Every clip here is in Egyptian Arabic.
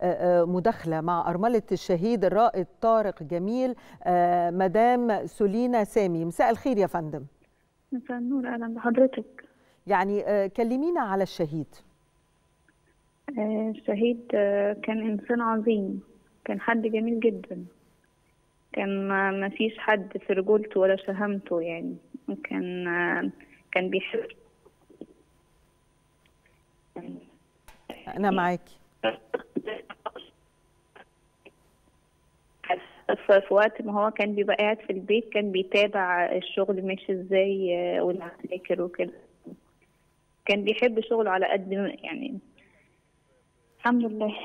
مداخله مع ارمله الشهيد الرائد طارق جميل مدام سولينا سامي مساء الخير يا فندم مساء النور اهلا بحضرتك يعني كلمينا على الشهيد الشهيد كان انسان عظيم كان حد جميل جدا كان ما فيش حد في رجولته ولا شهامته يعني كان كان بيحب انا معاكي في وقت ما هو كان بيبقى قاعد في البيت كان بيتابع الشغل ماشي ازاي والعساكر وكده كان بيحب شغله على قد يعني الحمد لله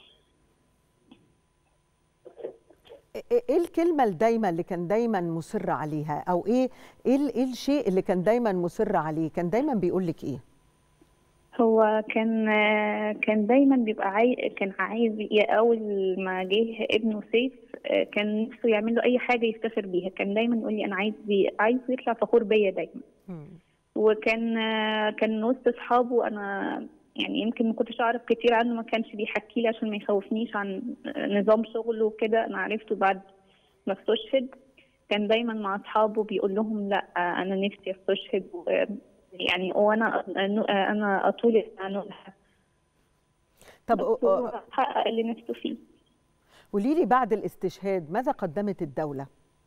ايه الكلمه الدايمه اللي كان دايما مصر عليها او ايه ايه ايه الشيء اللي كان دايما مصر عليه كان دايما بيقول لك ايه هو كان كان دايما بيبقى عايز كان عايز اول ما جه ابنه سيف كان نفسه يعمل له اي حاجه يفتخر بيها كان دايما يقول لي انا عايز عايز يطلع فخور بيا دايما وكان كان وسط اصحابه انا يعني يمكن ما كنتش اعرف كتير عنه ما كانش بيحكي لي عشان ما يخوفنيش عن نظام شغله وكده انا عرفته بعد ما استشهد كان دايما مع اصحابه بيقول لهم لا انا نفسي استشهد يعني وانا انا اطول عنها طب حقق اللي نفسه فيه قولي لي بعد الاستشهاد ماذا قدمت الدوله؟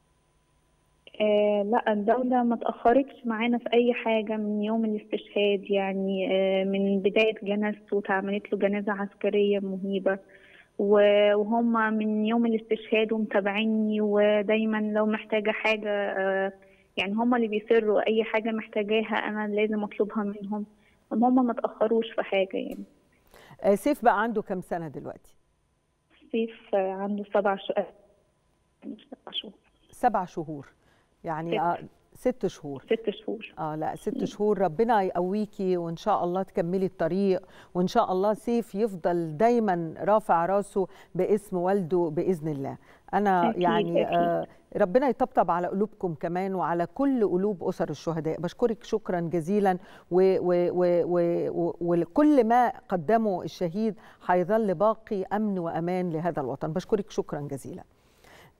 آه لا الدولة ما تأخرتش معانا في أي حاجة من يوم الاستشهاد يعني آه من بداية جنازته اتعملت له جنازة عسكرية مهيبة وهم من يوم الاستشهاد ومتابعيني ودايما لو محتاجة حاجة آه يعني هم اللي بيصروا أي حاجة محتاجاها أنا لازم أطلبها منهم هم ما تأخروش في حاجة يعني سيف بقى عنده كم سنة دلوقتي؟ سيف عنده سبع شهور سبع شهور سبع شهور يعني آه ست شهور ست شهور اه لا ست شهور ربنا يقويكي وان شاء الله تكملي الطريق وان شاء الله سيف يفضل دايما رافع راسه باسم والده باذن الله انا أكيد يعني أكيد. آه ربنا يطبطب على قلوبكم كمان وعلى كل قلوب اسر الشهداء بشكرك شكرا جزيلا وكل ما قدمه الشهيد هيظل باقي امن وامان لهذا الوطن بشكرك شكرا جزيلا